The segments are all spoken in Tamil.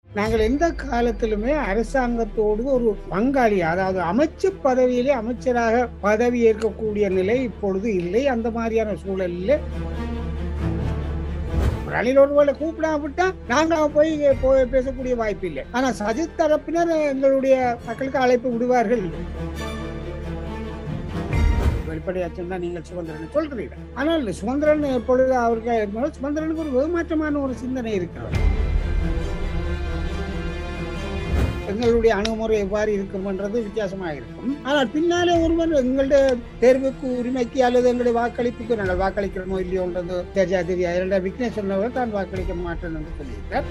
நாங்கள் எந்த காலத்திலுமே அரசாங்கத்தோடு ஒரு பங்காளி அதாவது அமைச்சு பதவியிலே அமைச்சராக பதவி ஏற்கக்கூடிய நிலை இப்பொழுது இல்லை அந்த மாதிரியான சூழலில் ரணில் ஒருவேளை கூப்பிடாவிட்டா நாங்க போய் போய் பேசக்கூடிய வாய்ப்பு இல்லை ஆனா சஜித் தரப்பினர் எங்களுடைய மக்களுக்கு அழைப்பு விடுவார்கள் வெளிப்படையா சொன்னா நீங்கள் சுதந்திரன் சொல்கிறீர்கள் ஆனால் சுதந்திரன் எப்பொழுது அவருக்கு இருந்தாலும் சுதந்திரனுக்கு ஒரு வெகுமாற்றமான ஒரு சிந்தனை இருக்கிறது எங்களுடைய அணுகுமுறை எவ்வாறு இருக்கும்ன்றது வித்தியாசமாக இருக்கும் ஆனால் பின்னாலே ஒருவர் எங்களுடைய தேர்வுக்கு உரிமைக்கு அல்லது எங்களுடைய வாக்களிப்புக்கு நாங்கள் வாக்களிக்கிறோமோ இல்லையோன்றது தெரியா தெரியா இரண்டாம் விக்னேஷ் சொன்னவர் தான் வாக்களிக்க மாட்டேன் என்று சொல்லியிருக்கார்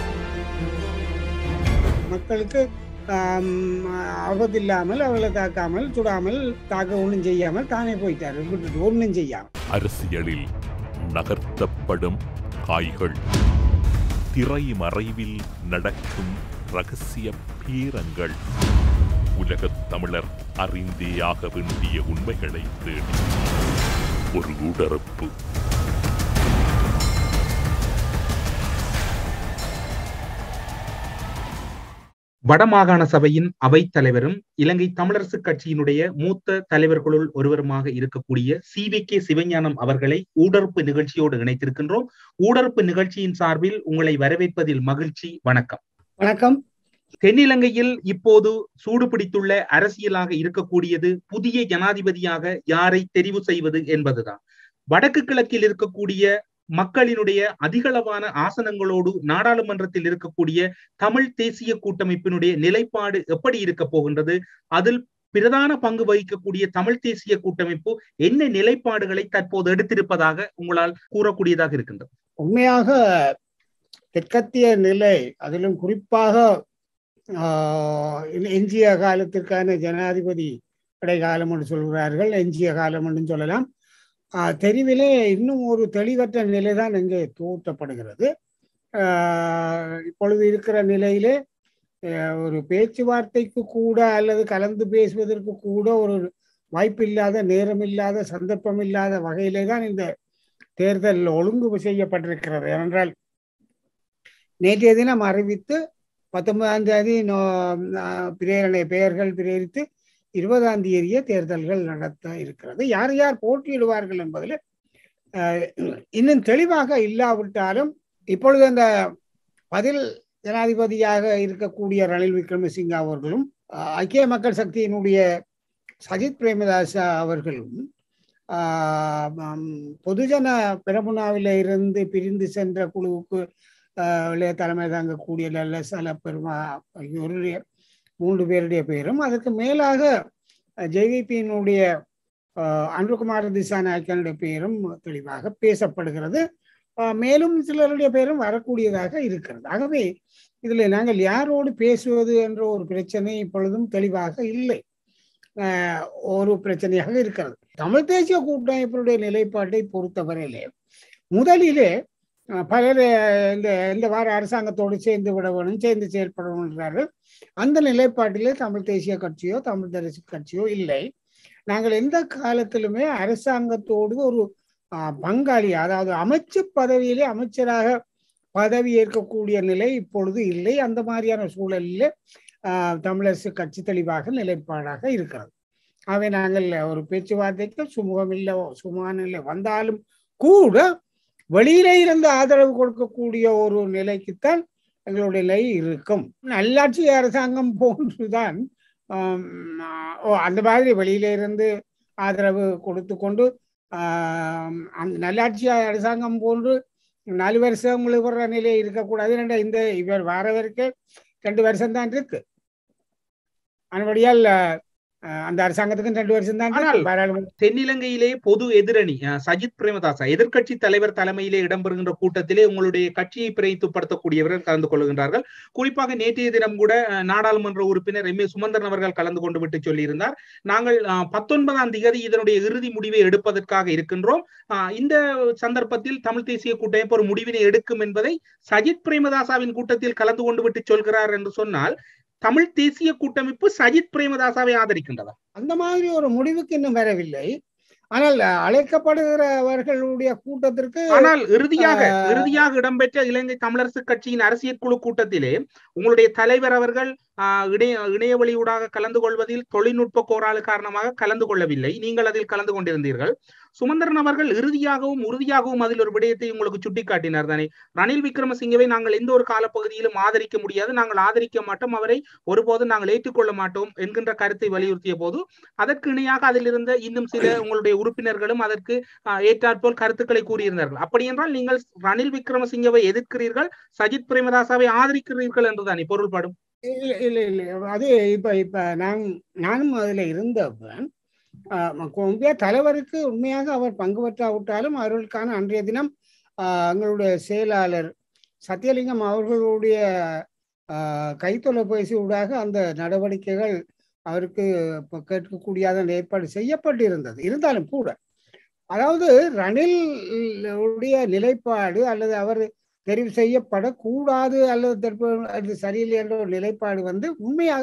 மக்களுக்கு ஆபத்தில்லாமல் அவர்களை தாக்காமல் சுடாமல் தாக்க ஒன்றும் செய்யாமல் தானே போயிட்டார் விட்டுட்டு ஒன்றும் செய்யாமல் அரசியலில் நகர்த்தப்படும் காய்கள் திரை மறைவில் நடக்கும் ரகசிய பேரங்கள் உலகத் தமிழர் அறிந்தேயாக வேண்டிய உண்மைகளை தேடி ஒரு உடறுப்பு வடமாகாண சபையின் அவைத் தலைவரும் இலங்கை தமிழரசு கட்சியினுடைய மூத்த தலைவர்களுள் ஒருவருமாக இருக்கக்கூடிய சி வி கே சிவஞானம் அவர்களை ஊடறுப்பு நிகழ்ச்சியோடு இணைத்திருக்கின்றோம் ஊடறுப்பு நிகழ்ச்சியின் சார்பில் உங்களை வரவேற்பதில் மகிழ்ச்சி வணக்கம் வணக்கம் தென்னிலங்கையில் இப்போது சூடு பிடித்துள்ள அரசியலாக இருக்கக்கூடியது புதிய ஜனாதிபதியாக யாரை தெரிவு செய்வது என்பதுதான் வடக்கு கிழக்கில் இருக்கக்கூடிய மக்களினுடைய அதிகளவான ஆசனங்களோடு நாடாளுமன்றத்தில் இருக்கக்கூடிய தமிழ் தேசிய கூட்டமைப்பினுடைய நிலைப்பாடு எப்படி இருக்க போகின்றது அதில் பிரதான பங்கு வகிக்கக்கூடிய தமிழ் தேசிய கூட்டமைப்பு என்ன நிலைப்பாடுகளை தற்போது எடுத்திருப்பதாக உங்களால் கூறக்கூடியதாக இருக்கின்றது உண்மையாக தெற்கத்திய நிலை அதிலும் குறிப்பாக எஞ்சிய காலத்திற்கான ஜனாதிபதி இடைக்காலம் என்று சொல்கிறார்கள் எஞ்சிய காலம் என்று சொல்லலாம் தெரிவிலே இன்னும் ஒரு தெளிவற்ற நிலைதான் இங்கே தோற்றப்படுகிறது இப்பொழுது இருக்கிற நிலையிலே ஒரு பேச்சுவார்த்தைக்கு கூட அல்லது கலந்து பேசுவதற்கு கூட ஒரு வாய்ப்பில்லாத நேரமில்லாத சந்தர்ப்பம் இல்லாத வகையிலே தான் இந்த தேர்தல் ஒழுங்கு செய்யப்பட்டிருக்கிறது ஏனென்றால் நேற்றைய தினம் அறிவித்து பத்தொன்பதாம் தேதி பிரேரணை பெயர்கள் பிரேரித்து இருபதாம் தேதியே தேர்தல்கள் நடத்த இருக்கிறது யார் யார் போட்டியிடுவார்கள் என்பதில் இன்னும் தெளிவாக இல்லாவிட்டாலும் இப்பொழுது அந்த பதில் ஜனாதிபதியாக இருக்கக்கூடிய ரணில் விக்ரமசிங்க அவர்களும் ஐக்கிய மக்கள் சக்தியினுடைய சஜித் பிரேமதாசா அவர்களும் பொதுஜன பிரமுனாவில இருந்து பிரிந்து சென்ற குழுவுக்கு தலைமை தாங்கக்கூடிய லல்லசல பெருமா ஆகியோருடைய மூன்று பேருடைய பெயரும் அதற்கு மேலாக ஜேவிபியினுடைய அன்புகுமார் திசா நாயக்கனுடைய பெயரும் தெளிவாக பேசப்படுகிறது மேலும் சிலருடைய பெயரும் வரக்கூடியதாக இருக்கிறது ஆகவே இதில் நாங்கள் யாரோடு பேசுவது என்ற ஒரு பிரச்சனை இப்பொழுதும் தெளிவாக இல்லை ஒரு பிரச்சனையாக இருக்கிறது தமிழ் தேசிய கூட்டமைப்பினுடைய நிலைப்பாட்டை பொறுத்தவரையிலே முதலிலே பலர் இந்த இந்த வார அரசாங்கத்தோடு சேர்ந்து விட வேணும் சேர்ந்து செயல்பட வேணுன்றார்கள் அந்த நிலைப்பாட்டிலே தமிழ் தேசிய கட்சியோ தமிழ் தேசிய கட்சியோ இல்லை நாங்கள் எந்த காலத்திலுமே அரசாங்கத்தோடு ஒரு பங்காளி அதாவது அமைச்சு பதவியிலே அமைச்சராக பதவி ஏற்கக்கூடிய நிலை இப்பொழுது இல்லை அந்த மாதிரியான சூழலில் தமிழரசு கட்சி தெளிவாக நிலைப்பாடாக இருக்கிறது ஆகவே நாங்கள் ஒரு பேச்சுவார்த்தைக்கு சுமூகம் இல்லை சுமூகம் இல்லை வந்தாலும் கூட வெளியில இருந்து ஆதரவு கொடுக்கக்கூடிய ஒரு நிலைக்குத்தான் எங்களுடைய நிலை இருக்கும் நல்லாட்சி அரசாங்கம் போன்றுதான் அந்த மாதிரி வெளியில இருந்து ஆதரவு கொடுத்து கொண்டு அந்த நல்லாட்சி அரசாங்கம் போன்று நாலு வருஷம் வர்ற நிலை இருக்கக்கூடாது இந்த இவர் வார வரைக்கும் ரெண்டு வருஷம் தான் இருக்கு அதுபடியால் அந்த அரசாங்கத்துக்கு ரெண்டு வருஷம் தான் தென்னிலங்கையிலே பொது எதிரணி சஜித் பிரேமதாசா எதிர்கட்சி தலைவர் தலைமையிலே இடம்பெறுகின்ற கூட்டத்திலே உங்களுடைய கட்சியை பிரதித்துப்படுத்தக்கூடியவர்கள் கலந்து கொள்கின்றார்கள் குறிப்பாக நேற்றைய தினம் கூட நாடாளுமன்ற உறுப்பினர் எம் ஏ சுமந்திரன் அவர்கள் கலந்து கொண்டு விட்டு சொல்லியிருந்தார் நாங்கள் பத்தொன்பதாம் திகதி இதனுடைய இறுதி முடிவை எடுப்பதற்காக இருக்கின்றோம் இந்த சந்தர்ப்பத்தில் தமிழ் தேசிய கூட்டமைப்பு ஒரு முடிவினை எடுக்கும் என்பதை சஜித் பிரேமதாசாவின் கூட்டத்தில் கலந்து கொண்டு விட்டு சொல்கிறார் என்று சொன்னால் தமிழ் தேசிய கூட்டமைப்பு சஜித் பிரேமதாசாவை ஆதரிக்கின்றதா அந்த மாதிரி ஒரு முடிவுக்கு இன்னும் வரவில்லை ஆனால் அழைக்கப்படுகிறவர்களுடைய கூட்டத்திற்கு ஆனால் இறுதியாக ஆஹ், இறுதியாக இடம்பெற்ற இலங்கை தமிழரசு கட்சியின் அரசியல் குழு கூட்டத்திலே உங்களுடைய தலைவர் அவர்கள் ஆஹ், இணைய இணையவழியூடாக கலந்து கொள்வதில் தொழில்நுட்ப கோளாறு காரணமாக கலந்து கொள்ளவில்லை நீங்கள் அதில் கலந்து கொண்டிருந்தீர்கள் சுமந்திரன் அவர்கள் இறுதியாகவும் உறுதியாகவும் அதில் ஒரு விடயத்தை உங்களுக்கு சுட்டிக்காட்டினார் தானே ரணில் விக்ரமசிங்கவை நாங்கள் எந்த ஒரு காலப்பகுதியிலும் ஆதரிக்க முடியாது நாங்கள் ஆதரிக்க மாட்டோம் அவரை ஒருபோதும் நாங்கள் ஏற்றுக்கொள்ள மாட்டோம் என்கின்ற கருத்தை வலியுறுத்திய போது அதற்கு இணையாக அதில் இருந்த இன்னும் சில உங்களுடைய உறுப்பினர்களும் அதற்கு ஆஹ், ஏற்றாற்போல் கருத்துக்களை கூறியிருந்தார்கள் அப்படி என்றால் நீங்கள் ரணில் விக்ரமசிங்கவை எதிர்க்கிறீர்கள் சஜித் பிரேமதாசாவை ஆதரிக்கிறீர்கள் என்றுதானே பொருள்படும் இல்ல இல்ல இல்ல அது இப்ப இப்ப நான் நானும் அதுல இருந்தவன் ஆஹ் உண்மையா தலைவருக்கு உண்மையாக அவர் பங்கு பெற்றாவிட்டாலும் அவர்களுக்கான அன்றைய தினம் ஆஹ் எங்களுடைய செயலாளர் சத்தியலிங்கம் அவர்களுடைய ஆஹ் கைத்தொலைபேசி ஊடாக அந்த நடவடிக்கைகள் அவருக்கு இப்ப கேட்கக்கூடியத ஏற்பாடு செய்யப்பட்டிருந்தது இருந்தாலும் கூட அதாவது ரணில் உடைய நிலைப்பாடு அல்லது அவர் தெரிவு செய்யப்படக்கூடாது அல்லது தற்போது அது சரியில்லை என்ற ஒரு நிலைப்பாடு வந்து உண்மையாக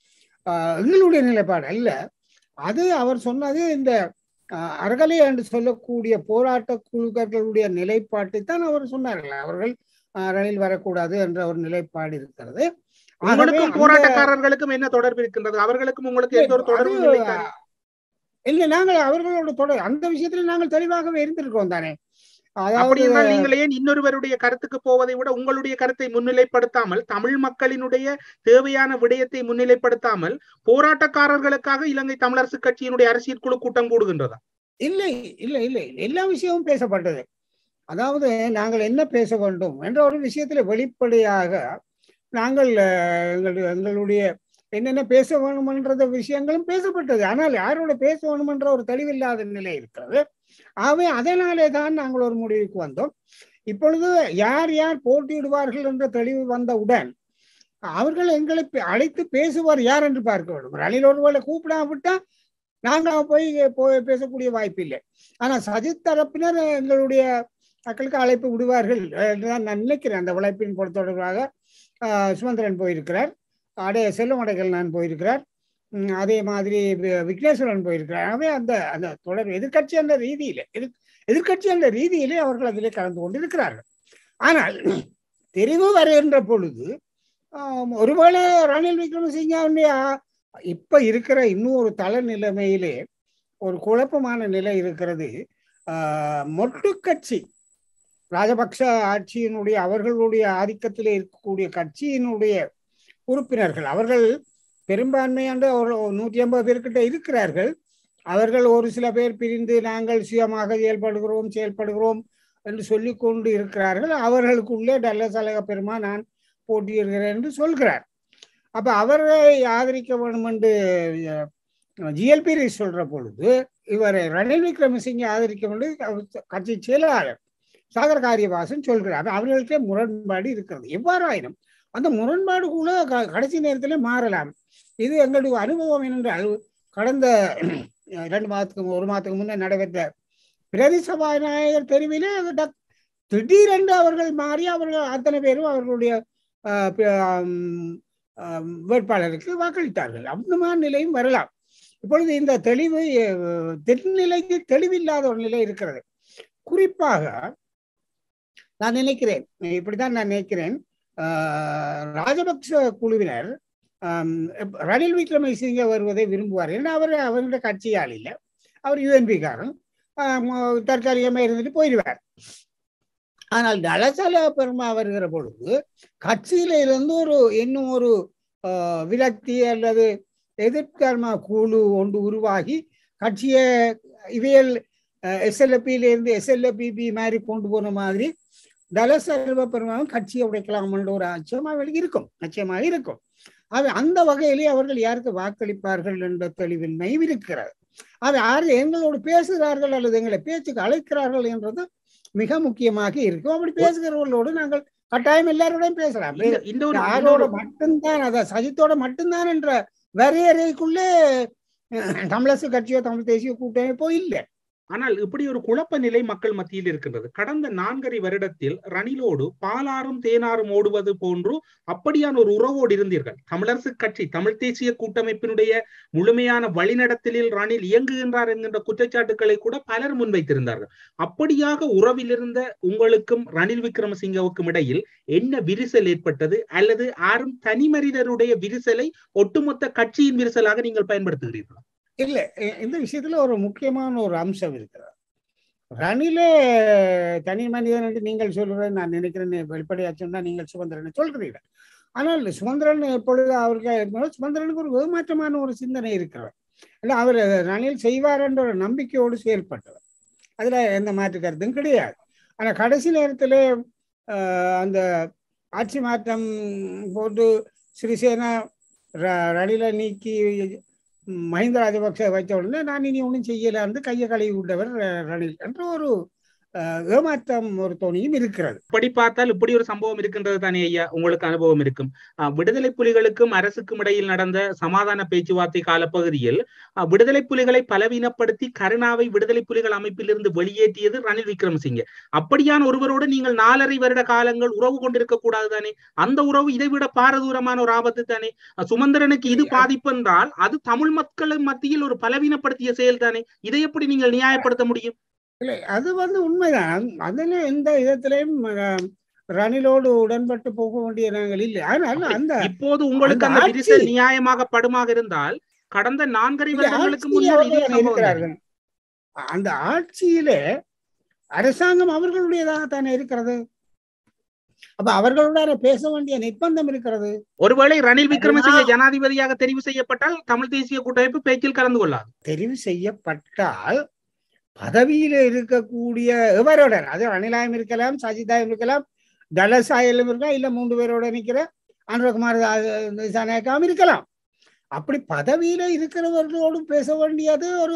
ஆஹ், எங்களுடைய நிலைப்பாடு அல்ல அது அவர் சொன்னது இந்த ஆஹ், அறகலை என்று சொல்லக்கூடிய போராட்ட குழுக்களுடைய நிலைப்பாட்டை தான் அவர் சொன்னார்கள் அவர்கள் ஆஹ், ரணில் வரக்கூடாது என்ற ஒரு நிலைப்பாடு இருக்கிறது ஆகவே உங்களுக்கும் அந்த- போராட்டக்காரர்களுக்கும் என்ன தொடர்பு இருக்கின்றது அவர்களுக்கும் உங்களுக்கு எந்த ஒரு தொடர்பும் அது, இல்லை தானே? இல்லை நாங்கள் அவர்களோட தொடர் அந்த விஷயத்துல நாங்கள் தெளிவாகவே இருந்திருக்கோம் தானே அப்படி அதாவது என்றால் நீங்கள் ஏன் இன்னொருவருடைய கருத்துக்கு போவதை விட உங்களுடைய கருத்தை முன்னிலைப்படுத்தாமல் தமிழ் மக்களினுடைய தேவையான விடயத்தை முன்னிலைப்படுத்தாமல் போராட்டக்காரர்களுக்காக இலங்கை தமிழரசு கட்சியினுடைய அரசியல் குழு கூட்டம் கூடுகின்றதா இல்லை இல்லை இல்லை எல்லா விஷயமும் பேசப்பட்டது அதாவது நாங்கள் என்ன பேச வேண்டும் என்ற ஒரு விஷயத்துல வெளிப்படையாக நாங்கள் அஹ், எங்கள் எங்களுடைய என்னென்ன பேச வேணுமென்ற விஷயங்களும் பேசப்பட்டது ஆனால் யாரோட பேச வேணுமென்ற ஒரு தெளிவில்லாத நிலை இருக்கிறது ஆகவே அதனாலே தான் நாங்கள் ஒரு முடிவுக்கு வந்தோம் இப்பொழுது யார் யார் போட்டியிடுவார்கள் என்ற தெளிவு வந்தவுடன் அவர்கள் எங்களை பே- அழைத்து பேசுவார் யார் என்று பார்க்க வேண்டும் ரணில் ஒருவேளை கூப்பிடாவிட்டா நாங்க போய் போய் பேசக்கூடிய வாய்ப்பு இல்லை ஆனா சஜித் தரப்பினர் எங்களுடைய மக்களுக்கு அழைப்பு விடுவார்கள் என்றுதான் நான் நினைக்கிறேன் அந்த உழைப்பின் பொறுத்த தொடர்பாக ஆஹ், சுமந்திரன் போயிருக்கிறார் அடைய செல்வமடைகள் நான் போயிருக்கிறார் உம், அதே மாதிரி வி- விக்னேஸ்வரன் போயிருக்கிறார் ஆகவே அந்த அந்த தொடர் எதிர்க்கட்சி என்ற ரீதியிலே எதிர் எதிர்க்கட்சி என்ற ரீதியிலே அவர்கள் அதிலே கலந்து கொண்டிருக்கிறார்கள் ஆனால் தெரிவு வருகின்ற பொழுது ஆம், ஒருவேளை ரணில் விக்ரமசிங்கவுடைய இப்ப இருக்கிற இன்னொரு தல நிலைமையிலே ஒரு குழப்பமான நிலை இருக்கிறது ஆஹ், மொட்டு கட்சி ராஜபக்ஷ ஆட்சியினுடைய அவர்களுடைய ஆதிக்கத்திலே இருக்கக்கூடிய கட்சியினுடைய உறுப்பினர்கள் அவர்கள் பெரும்பான்மையான ஒரு நூற்றி ஐம்பது பேர்கிட்ட இருக்கிறார்கள் அவர்கள் ஒரு சில பேர் பிரிந்து நாங்கள் சுயமாக செயல்படுகிறோம் செயல்படுகிறோம் என்று சொல்லிக் கொண்டு இருக்கிறார்கள் அவர்களுக்குள்ளே டல்லஸ் அழக பெருமா நான் போட்டியிடுகிறேன் என்று சொல்கிறார் அப்ப அவரை ஆதரிக்க வேண்டும் என்று ஜிஎல்பி சொல்ற பொழுது இவரை ரணில் விக்ரமசிங்கே ஆதரிக்க வேண்டும் அவர் கட்சி செயலாளர் சாகர் காரியவாசன் சொல்கிறார் அவர்களுக்கே முரண்பாடு இருக்கிறது எவ்வாறாயினும் அந்த முரண்பாடு கூட க- கடைசி நேரத்தில் மாறலாம் இது எங்களுடைய அனுபவம் என்னென்றால் கடந்த இரண்டு மாதத்துக்கு ஒரு மாதத்துக்கு முன்னே நடைபெற்ற பிரதி சபாநாயகர் தெரிவிலே டக்- திடீரென்று அவர்கள் மாறி அவர்கள் அத்தனை பேரும் அவர்களுடைய ஆஹ், ப- ஆம், ஆம், வேட்பாளருக்கு வாக்களித்தார்கள் அந்த மாதிரி நிலையும் வரலாம் இப்பொழுது இந்த தெளிவு அஹ், தென்னிலைக்கு தெளிவில்லாத ஒரு நிலை இருக்கிறது குறிப்பாக நான் நினைக்கிறேன் இப்படித்தான் நான் நினைக்கிறேன் ஆஹ், ராஜபக்ச குழுவினர் ஆம், இப்ப ரணில் விக்ரமசிங்க வருவதை விரும்புவார் ஏன்னா அவர் அவருடைய கட்சியால் இல்லை அவர் யூஎன்பிக்காரன் தற்காலிகமாக இருந்துட்டு போயிடுவார் ஆனால் தலசல பெருமா வருகிற பொழுது கட்சியில இருந்து ஒரு இன்னும் ஒரு ஆஹ், விரக்தி அல்லது எதிர்கர்ம குழு ஒன்று உருவாகி கட்சியை இவையல் எஸ்எல்எப்பியில இருந்து எஸ்எல்எபிபி மாதிரி கொண்டு போன மாதிரி தலசெல்வ பெருமாவும் கட்சியை உடைக்கலாம் என்ற ஒரு அச்சம் அவர்களுக்கு இருக்கும் நிச்சயமாக இருக்கும் அவை அந்த வகையிலே அவர்கள் யாருக்கு வாக்களிப்பார்கள் என்ற தெளிவின்மை இருக்கிறது அவை யார் எங்களோடு பேசுகிறார்கள் அல்லது எங்களை பேச்சுக்கு அழைக்கிறார்கள் என்றது மிக முக்கியமாக இருக்கும் அப்படி பேசுகிறவர்களோடு நாங்கள் கட்டாயம் எல்லாரோடையும் பேசலாம் இந்த- இந்த ஒரு யாரோட மட்டும்தான் அத சஜித்தோட மட்டும்தான் என்ற வரையறைக்குள்ளே அஹ், தமிழரசு கட்சியோ தமிழ் தேசிய கூட்டமைப்போ இல்லை ஆனால் இப்படி ஒரு குழப்ப நிலை மக்கள் மத்தியில் இருக்கின்றது கடந்த நான்கரை வருடத்தில் ரணிலோடு பாலாறும் தேனாரும் ஓடுவது போன்று அப்படியான ஒரு உறவோடு இருந்தீர்கள் தமிழரசு கட்சி தமிழ் தேசிய கூட்டமைப்பினுடைய முழுமையான வழிநடத்தலில் ரணில் இயங்குகின்றார் என்கின்ற குற்றச்சாட்டுக்களை கூட பலர் முன்வைத்திருந்தார்கள் அப்படியாக உறவில் இருந்த உங்களுக்கும் ரணில் விக்ரமசிங்கவுக்கும் இடையில் என்ன விரிசல் ஏற்பட்டது அல்லது ஆறும் தனி மனிதருடைய விரிசலை ஒட்டுமொத்த கட்சியின் விரிசலாக நீங்கள் பயன்படுத்துகிறீர்களா இல்ல இந்த விஷயத்துல ஒரு முக்கியமான ஒரு அம்சம் இருக்கிறது ரணிலே தனி மனிதன் என்று நீங்கள் சொல்றது நான் நினைக்கிறேன் வெளிப்படையா சொன்னா நீங்கள் சுதந்திரன் சொல்கிறீர்கள் ஆனால் சுதந்திரன் எப்பொழுது அவருக்கு சுதந்திரனுக்கு ஒரு ஏமாற்றமான ஒரு சிந்தனை இருக்கிறவர் இல்லை அவர் ரணில் செய்வார் என்ற ஒரு நம்பிக்கையோடு செயல்பட்டவர் அதுல எந்த மாற்று கருத்தும் கிடையாது ஆனா கடைசி நேரத்தில் அந்த ஆட்சி மாற்றம் போட்டு சிறிசேனா ரணிலை நீக்கி மஹிந்த ராஜபக்ச வைத்த உடனே நான் இனி ஒன்றும் செய்யலான்னு கையை கழுவி விட்டவர் ரணில் என்ற ஒரு ஏமாற்றம் ஒரு தோணியும் இருக்கிறது இப்படி பார்த்தால் இப்படி ஒரு சம்பவம் இருக்கின்றது தானே ஐயா உங்களுக்கு அனுபவம் இருக்கும் விடுதலை புலிகளுக்கும் அரசுக்கும் இடையில் நடந்த சமாதான பேச்சுவார்த்தை காலப்பகுதியில் விடுதலை புலிகளை பலவீனப்படுத்தி கருணாவை விடுதலை புலிகள் அமைப்பிலிருந்து வெளியேற்றியது ரணில் விக்ரமசிங்கே அப்படியான ஒருவரோடு நீங்கள் நாலரை வருட காலங்கள் உறவு கொண்டிருக்க கூடாது தானே அந்த உறவு இதை விட பாரதூரமான ஒரு ஆபத்து தானே சுமந்திரனுக்கு இது பாதிப்பு என்றால் அது தமிழ் மக்களின் மத்தியில் ஒரு பலவீனப்படுத்திய செயல் தானே இதை எப்படி நீங்கள் நியாயப்படுத்த முடியும் இல்லை அது வந்து உண்மைதான் அதுல எந்த விதத்திலையும் ரணிலோடு உடன்பட்டு போக வேண்டிய நாங்கள் இல்லை ஆனால் அந்த இப்போது உங்களுக்கு அந்த விரிசல் நியாயமாக படுமாக இருந்தால் கடந்த நான்கரை வருடங்களுக்கு முன்னர் இருக்கிறார்கள் அந்த ஆட்சியிலே அரசாங்கம் அவர்களுடையதாகத்தானே இருக்கிறது அப்ப அவர்களுடைய பேச வேண்டிய நிர்பந்தம் இருக்கிறது ஒருவேளை ரணில் விக்ரமசிங்க ஜனாதிபதியாக தெரிவு செய்யப்பட்டால் தமிழ் தேசிய கூட்டமைப்பு பேச்சில் கலந்து கொள்ளாது தெரிவு செய்யப்பட்டால் பதவியில இருக்கக்கூடிய எவருடன் அது அனிலாயம் இருக்கலாம் சஜிதாயம் இருக்கலாம் தலசாயிலும் இருக்கலாம் இல்ல மூன்று பேரோட நிக்கிற அனுரகுமார் நாயக்காவும் இருக்கலாம் அப்படி பதவியில இருக்கிறவர்களோடும் பேச வேண்டியது ஒரு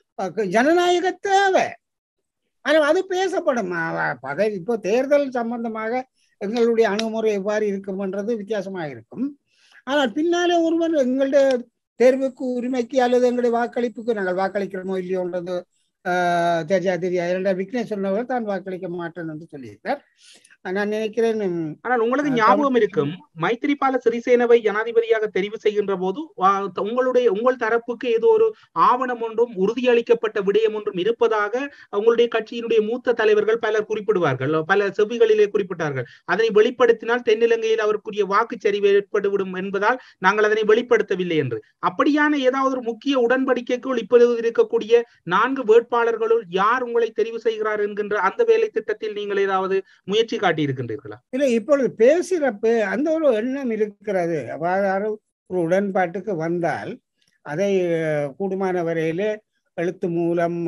ஜனநாயக தேவை ஆனால் அது பேசப்படும் பதவி இப்போ தேர்தல் சம்பந்தமாக எங்களுடைய அணுகுமுறை எவ்வாறு இருக்கும்ன்றது வித்தியாசமாக இருக்கும் ஆனால் பின்னாலே ஒருவர் எங்களுடைய தேர்வுக்கு உரிமைக்கு அல்லது எங்களுடைய வாக்களிப்புக்கு நாங்கள் வாக்களிக்கிறோமோ இல்லையோன்றது தெரியா தெரியா இரண்டா விக்னேஷ் சொன்னவர் தான் வாக்களிக்க மாட்டேன் என்று சொல்லியிருக்கார் நான் நினைக்கிறேன் ஆனால் உங்களுக்கு ஞாபகம் இருக்கும் மைத்திரிபால சிறிசேனவை ஜனாதிபதியாக தெரிவு செய்கின்ற போது உங்களுடைய உங்கள் தரப்புக்கு ஏதோ ஒரு ஆவணம் ஒன்றும் உறுதியளிக்கப்பட்ட விடயம் ஒன்றும் இருப்பதாக உங்களுடைய கட்சியினுடைய மூத்த தலைவர்கள் பலர் குறிப்பிடுவார்கள் பல செவிகளிலே குறிப்பிட்டார்கள் அதனை வெளிப்படுத்தினால் தென்னிலங்கையில் அவருக்குரிய வாக்குச்சரிவு ஏற்பட்டுவிடும் என்பதால் நாங்கள் அதனை வெளிப்படுத்தவில்லை என்று அப்படியான ஏதாவது ஒரு முக்கிய உடன்படிக்கைக்குள் இப்பொழுது இருக்கக்கூடிய நான்கு வேட்பாளர்களுள் யார் உங்களை தெரிவு செய்கிறார் என்கின்ற அந்த வேலை திட்டத்தில் நீங்கள் ஏதாவது முயற்சி காட்டி இருக்கின்றீர்களா இல்ல இப்பொழுது பேசுறப்ப அந்த ஒரு எண்ணம் இருக்கிறது அவ்வாறு ஒரு உடன்பாட்டுக்கு வந்தால் அதை கூடுமான வரையிலே எழுத்து மூலம்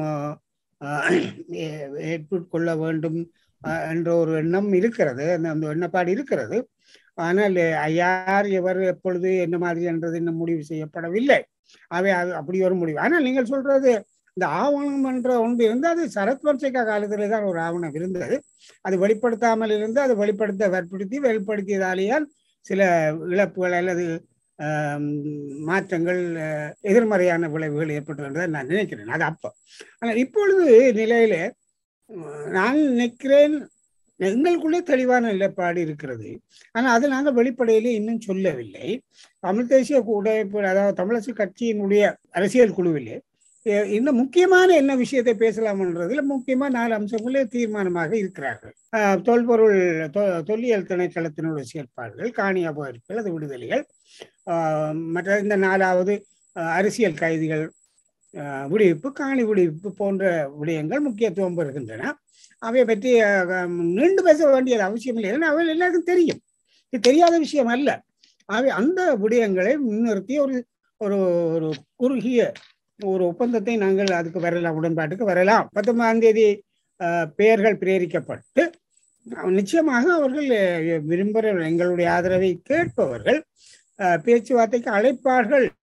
ஏற்றுக்கொள்ள வேண்டும் என்ற ஒரு எண்ணம் இருக்கிறது அந்த எண்ணப்பாடு இருக்கிறது ஆனால் யார் எவர் எப்பொழுது என்ன மாதிரி என்றது இன்னும் முடிவு செய்யப்படவில்லை அவை அது அப்படி ஒரு முடிவு ஆனால் நீங்கள் சொல்றது இந்த ஆவணம் என்ற ஒன்று இருந்து அது சரத் வம்சிகா காலத்தில் தான் ஒரு ஆவணம் இருந்தது அது வெளிப்படுத்தாமல் இருந்து அது வெளிப்படுத்த வற்புறுத்தி வெளிப்படுத்தியதாலேயால் சில இழப்புகள் அல்லது மாற்றங்கள் எதிர்மறையான விளைவுகள் ஏற்பட்டது நான் நினைக்கிறேன் அது அப்போ ஆனால் இப்பொழுது நிலையில நான் நினைக்கிறேன் எங்களுக்குள்ளே தெளிவான நிலைப்பாடு இருக்கிறது ஆனால் அது நாங்கள் வெளிப்படையிலே இன்னும் சொல்லவில்லை தமிழ் தேசிய கூட்டமைப்பு அதாவது தமிழரசு கட்சியினுடைய அரசியல் குழுவிலே இன்னும் முக்கியமான என்ன விஷயத்தை பேசலாம்ன்றதுல முக்கியமா நாலு அம்சங்களே தீர்மானமாக இருக்கிறார்கள் தொல்பொருள் தொல்லியல் திணைக்களத்தினுடைய செயற்பாடுகள் காணி அபகரிப்புகள் அது விடுதலைகள் மற்ற இந்த நாலாவது அரசியல் கைதிகள் விடுவிப்பு காணி விடுவிப்பு போன்ற விடயங்கள் முக்கியத்துவம் பெறுகின்றன அவை பற்றி நீண்டு பேச வேண்டியது அவசியம் இல்லை ஏன்னா அவை எல்லாருக்கும் தெரியும் இது தெரியாத விஷயம் அல்ல அவை அந்த விடயங்களை முன்னிறுத்தி ஒரு ஒரு ஒரு குறுகிய ஒரு ஒப்பந்தத்தை நாங்கள் அதுக்கு வரலாம் உடன்பாட்டுக்கு வரலாம் பத்தொன்பதாம் தேதி பெயர்கள் பிரேரிக்கப்பட்டு நிச்சயமாக அவர்கள் விரும்புகிற எங்களுடைய ஆதரவை கேட்பவர்கள் பேச்சுவார்த்தைக்கு அழைப்பார்கள்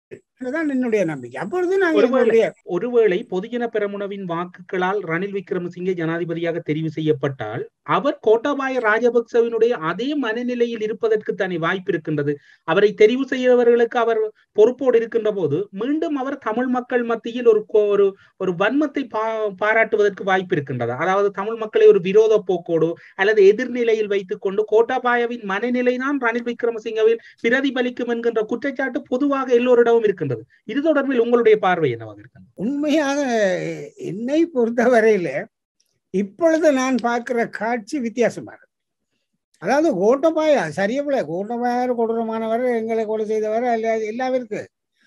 தான் என்னுடைய நம்பிக்கை அப்பொழுது நாங்கள் ஒருவேளை- எங்களுடைய ஒருவேளை பொதுஜன பெரமுனவின் வாக்குகளால் ரணில் விக்ரமசிங்கே ஜனாதிபதியாக தெரிவு செய்யப்பட்டால் அவர் கோட்டாபாய ராஜபக்சவினுடைய அதே மனநிலையில் இருப்பதற்கு தானே வாய்ப்பு இருக்கின்றது அவரை தெரிவு செய்தவர்களுக்கு அவர் பொறுப்போடு இருக்கின்ற போது மீண்டும் அவர் தமிழ் மக்கள் மத்தியில் ஒரு கோ- ஒரு ஒரு வன்மத்தை பா பாராட்டுவதற்கு வாய்ப்பு இருக்கின்றது அதாவது தமிழ் மக்களை ஒரு விரோத போக்கோடு அல்லது எதிர்நிலையில் வைத்துக் கொண்டு கோட்டாபாயவின் மனநிலை தான் ரணில் விக்ரமசிங்கவில் பிரதிபலிக்கும் என்கின்ற குற்றச்சாட்டு பொதுவாக எல்லோரிடமும் இருக்கின்றது இது தொடர்பில் உங்களுடைய பார்வை என்னவாக இருக்கின்றது உண்மையாக என்னை பொறுத்தவரையில இப்பொழுது நான் பார்க்கிற காட்சி வித்தியாசமா இருக்கு அதாவது கோட்டபாய சரியவில்லை கோட்டபாயர் கொடூரமானவர் எங்களை கொலை செய்தவர் அல்ல எல்லாம் இருக்கு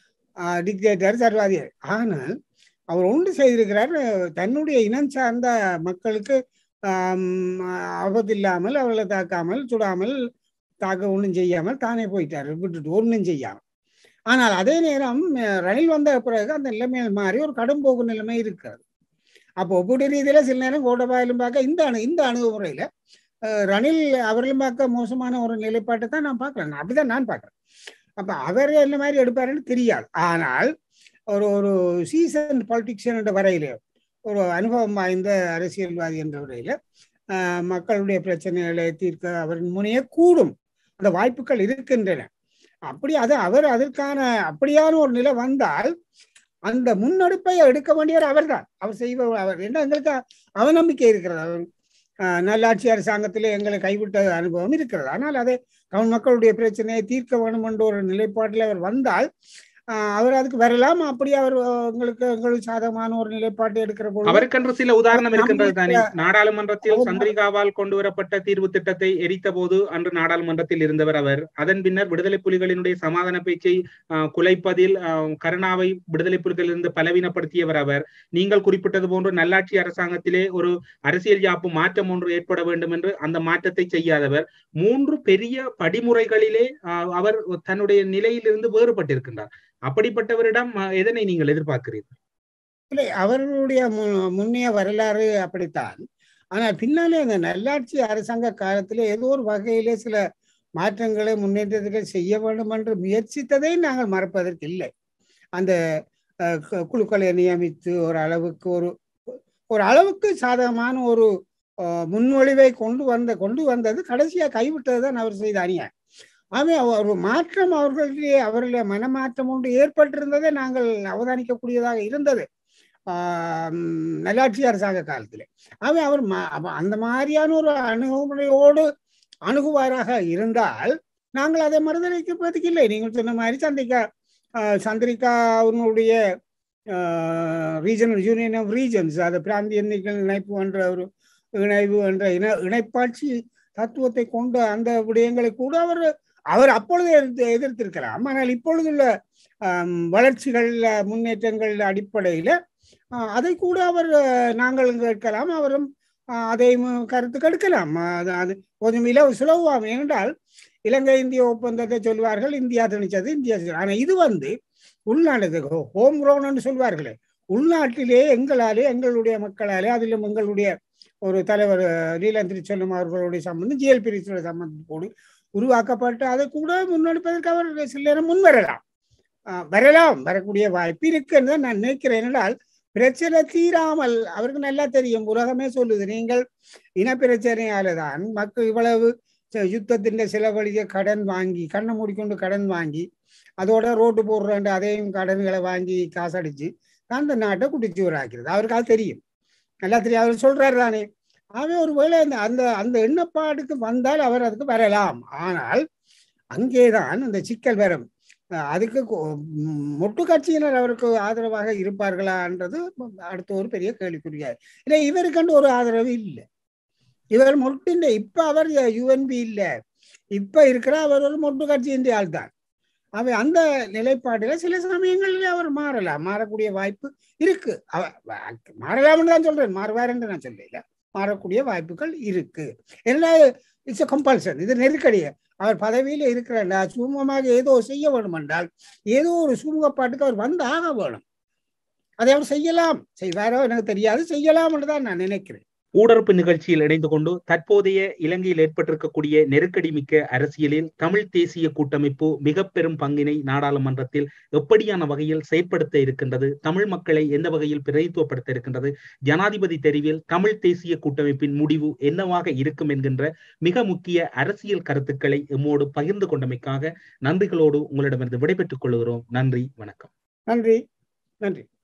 டிக்டேட்டர் சர்வாதிகாரி ஆனால் அவர் ஒன்று செய்திருக்கிறார் தன்னுடைய இனம் சார்ந்த மக்களுக்கு ஆம், ஆபத்து இல்லாமல் அவர்களை தாக்காமல் சுடாமல் தாக்க ஒன்றும் செய்யாமல் தானே போயிட்டார் விட்டுட்டு ஒன்றும் செய்யாமல் ஆனால் அதே நேரம் அஹ், ரணில் வந்த பிறகு அந்த நிலைமை மாறி ஒரு கடும் போக்கு நிலைமை இருக்கிறது அப்போ ஒப்பீட்டு ரீதியில சில நேரம் கோட்டபாயிலும் பார்க்க இந்த அணு இந்த அணுகுமுறையில அஹ், ரணில் அவர்களும் பார்க்க மோசமான ஒரு நிலைப்பாட்டை தான் நான் பார்க்கிறேன் அப்படிதான் நான் பார்க்கிறேன் அப்ப அவர் என்ன மாதிரி எடுப்பாருன்னு தெரியாது ஆனால் ஒரு ஒரு சீசன் பாலிட்டிக்ஷியன் என்ற வரையில ஒரு அனுபவம் வாய்ந்த அரசியல்வாதி என்ற வரையில அஹ், மக்களுடைய பிரச்சனைகளை தீர்க்க அவரின் முனையே கூடும் அந்த வாய்ப்புகள் இருக்கின்றன அப்படி அது அவர் அதற்கான அப்படியான ஒரு நிலை வந்தால் அந்த முன்னெடுப்பை எடுக்க வேண்டியவர் அவர்தான் அவர் செய்பவர் அவர் என்ன எங்களுக்கு அவநம்பிக்கை இருக்கிறது அவர் ஆஹ், நல்லாட்சி அரசாங்கத்திலே எங்களை கைவிட்ட அனுபவம் இருக்கிறது ஆனால் அதை தமிழ் மக்களுடைய பிரச்சனையை தீர்க்க வேண்டும் என்ற ஒரு நிலைப்பாட்டில் அவர் வந்தால் ஆஹ், அவர் அதுக்கு வரலாம் அப்படி அவர் ஆஹ், உங்களுக்கு எங்களுக்கு சாதகமான ஒரு நிலைப்பாட்டை எடுக்கிற பொழுது அவருக்கென்று சில உதாரணம் அவர் இருக்கின்றது தானே நம்பிக்கை- நாடாளுமன்றத்தில் அவர் சந்திரிகாவால் கொண்டு வரப்பட்ட தீர்வு திட்டத்தை எரித்த போது அன்று நாடாளுமன்றத்தில் இருந்தவர் அவர் அதன் பின்னர் விடுதலை புலிகளினுடைய சமாதான பேச்சை ஆஹ், குலைப்பதில் ஆஹ், கருணாவை விடுதலை புலிகளிலிருந்து பலவீனப்படுத்தியவர் அவர் நீங்கள் குறிப்பிட்டது போன்று நல்லாட்சி அரசாங்கத்திலே ஒரு அரசியல் யாப்பு மாற்றம் ஒன்று ஏற்பட வேண்டும் என்று அந்த மாற்றத்தை செய்யாதவர் மூன்று பெரிய படிமுறைகளிலே ஆஹ், அவர் தன்னுடைய நிலையிலிருந்து வேறுபட்டிருக்கின்றார் அப்படிப்பட்டவரிடம் ஆஹ், எதனை நீங்கள் எதிர்பார்க்கிறீர்கள் இல்லை அவர்களுடைய மு- முன்னைய வரலாறு அப்படித்தான் ஆனால் பின்னாலே அந்த நல்லாட்சி அரசாங்க காலத்திலே ஏதோ ஒரு வகையிலே சில மாற்றங்களை முன்னேற்றத்தை செய்ய வேண்டும் என்று முயற்சித்ததை நாங்கள் மறப்பதற்கு இல்லை அந்த அஹ், கு- குழுக்களை நியமித்து ஒரு அளவுக்கு ஒரு ஒரு அளவுக்கு சாதகமான ஒரு அஹ், முன்மொழிவை கொண்டு வந்த கொண்டு வந்தது கடைசியாக கைவிட்டது தான் அவர் செய்த அநியாயம் ஆகவே அவ- ஒரு மாற்றம் அவர்களுடைய அவர்களுடைய மனமாற்றம் ஒன்று ஏற்பட்டிருந்ததை நாங்கள் அவதானிக்கக்கூடியதாக இருந்தது ஆம், நல்லாட்சி அரசாங்க காலத்தில் ஆகவே அவர் ம- அப்ப அந்த மாதிரியான ஒரு அணுகுமுறையோடு அணுகுவாராக இருந்தால் நாங்கள் அதை மறுதளிக்கப்பதற்கு இல்லை நீங்கள் சொன்ன மாதிரி சந்திரிகா ஆஹ், சந்திரிகா அவனுடைய ரீஜனல் யூனியன் ஆஃப் ரீஜன்ஸ் அது பிராந்திய எண்ணிக்கை இணைப்பு என்ற ஒரு இணைவு என்ற இன இணைப்பாட்சி தத்துவத்தை கொண்ட அந்த விடயங்களை கூட அவர் அவர் அப்பொழுது எதிர்த்து எதிர்த்திருக்கலாம் ஆனால் இப்பொழுதுள்ள ஆம், வளர்ச்சிகள் முன்னேற்றங்கள் அடிப்படையில் ஆஹ் அதை கூட அவர் அஹ், நாங்கள் கேட்கலாம் அவரும் ஆஹ், அதை ம- கருத்து கெடுக்கலாம் அது அது கொஞ்சம் இலவு சுலபமாகும் ஏனென்றால் இலங்கை இந்திய ஒப்பந்தத்தை சொல்வார்கள் இந்தியா திணிச்சது இந்தியா செய்தது. ஆனா இது வந்து உள்நாடு ஹோம் கிரவுண்ட் சொல்வார்களே உள்நாட்டிலே எங்களாலே எங்களுடைய மக்களாலே அதிலும் எங்களுடைய ஒரு தலைவர் லீலன் திருச்செல்லம் அவர்களுடைய சம்பந்தம் ஜிஎல் பிரிசுடைய சம்பந்தத்தோடு உருவாக்கப்பட்டு அதை கூட முன்னெடுப்பதற்கு அவர் சில நேரம் முன் வரலாம் ஆஹ் வரலாம் வரக்கூடிய வாய்ப்பு இருக்குன்னு தான் நான் நினைக்கிறேன் என்றால் பிரச்சனை தீராமல் அவருக்கு நல்லா தெரியும் உலகமே சொல்லுது நீங்கள் இனப்பிரச்சனையால தான் மக்கள் இவ்வளவு ச- யுத்தத்தின் செலவழிக்க கடன் வாங்கி கண்ணை மூடிக்கொண்டு கடன் வாங்கி அதோட ரோட்டு போடுறேன் அதையும் கடன்களை வாங்கி காசடிச்சு அந்த நாட்டை குடிச்சுவராக்கிறது அவருக்கு அது தெரியும் நல்லா தெரியும் அவர் சொல்றாரு தானே ஆகவே ஒருவேளை அந்த அந்த அந்த எண்ணப்பாடுக்கு வந்தால் அவர் அதுக்கு வரலாம் ஆனால் அங்கேதான் அந்த சிக்கல் வரும் அஹ் அதுக்கு கொ- ம், மொட்டு கட்சியினர் அவருக்கு ஆதரவாக இருப்பார்களான்றது அடுத்த ஒரு பெரிய கேள்விக்குறியா இல்லை இவருக்கண்டு ஒரு ஆதரவு இல்லை இவர் மொட்டின் இப்ப அவர் யுஎன்பி இல்ல இப்ப இருக்கிற அவர் ஒரு மொட்டு கட்சியின் ஆள் தான் அவை அந்த நிலைப்பாடுல சில சமயங்களில் அவர் மாறலாம் மாறக்கூடிய வாய்ப்பு இருக்கு அவ வ- மாறலாம்னு தான் சொல்றேன் மாறுவாருன்னு நான் சொல்லல மாறக்கூடிய வாய்ப்புகள் இருக்கு என்ன இட்ஸ் கம்பல்சன் இது நெருக்கடி அவர் பதவியில இருக்கிற சுமூகமாக ஏதோ செய்ய வேண்டும் என்றால் ஏதோ ஒரு சுமூகப்பாட்டுக்கு அவர் வந்து ஆக வேணும் அதை அவர் செய்யலாம் செய்வாரோ எனக்கு தெரியாது செய்யலாம் என்று தான் நான் நினைக்கிறேன் ஊடறுப்பு நிகழ்ச்சியில் இணைந்து கொண்டு தற்போதைய இலங்கையில் ஏற்பட்டிருக்கக்கூடிய நெருக்கடி மிக்க அரசியலில் தமிழ் தேசிய கூட்டமைப்பு மிக பெரும் பங்கினை நாடாளுமன்றத்தில் எப்படியான வகையில் செயற்படுத்த இருக்கின்றது தமிழ் மக்களை எந்த வகையில் பிரதித்துவப்படுத்த இருக்கின்றது ஜனாதிபதி தெரிவில் தமிழ் தேசிய கூட்டமைப்பின் முடிவு என்னவாக இருக்கும் என்கின்ற மிக முக்கிய அரசியல் கருத்துக்களை எம்மோடு பகிர்ந்து கொண்டமைக்காக நன்றிகளோடு உங்களிடமிருந்து விடைபெற்றுக் கொள்கிறோம் நன்றி வணக்கம் நன்றி நன்றி